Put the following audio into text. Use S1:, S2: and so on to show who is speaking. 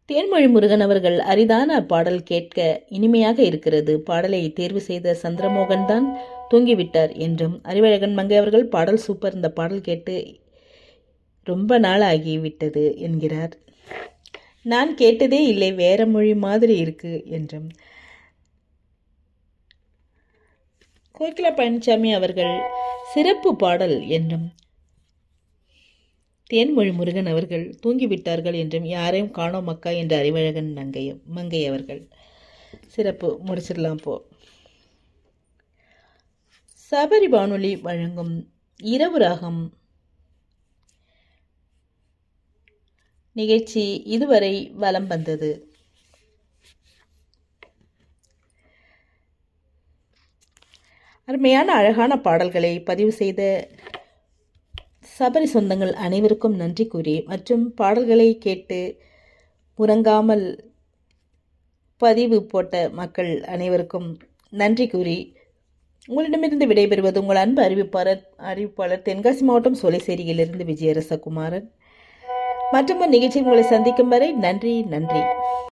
S1: தேன்மொழி முருகன் அவர்கள் அரிதான பாடல் கேட்க இனிமையாக இருக்கிறது பாடலை தேர்வு செய்த சந்திரமோகன் தான் தூங்கிவிட்டார் என்றும் அறிவழகன் மங்கை அவர்கள் பாடல் சூப்பர் இந்த பாடல் கேட்டு ரொம்ப நாள் ஆகிவிட்டது என்கிறார் நான் கேட்டதே இல்லை வேற மொழி மாதிரி இருக்கு என்றும் கோகிலா பழனிசாமி அவர்கள் சிறப்பு பாடல் என்றும் தேன்மொழி முருகன் அவர்கள் தூங்கிவிட்டார்கள் என்றும் யாரையும் காணோம் மக்கா என்ற அறிவழகன் நங்கை மங்கை அவர்கள் சிறப்பு முடிச்சிடலாம் போ சபரி வானொலி வழங்கும் இரவு ராகம் நிகழ்ச்சி இதுவரை வலம் வந்தது அருமையான அழகான பாடல்களை பதிவு செய்த சபரி சொந்தங்கள் அனைவருக்கும் நன்றி கூறி மற்றும் பாடல்களை கேட்டு உறங்காமல் பதிவு போட்ட மக்கள் அனைவருக்கும் நன்றி கூறி உங்களிடமிருந்து விடைபெறுவது உங்கள் அன்பு அறிவிப்பாளர் அறிவிப்பாளர் தென்காசி மாவட்டம் சோலைசேரியிலிருந்து விஜயரசகுமாரன் மற்றும் ஒரு நிகழ்ச்சியில் உங்களை சந்திக்கும் வரை நன்றி நன்றி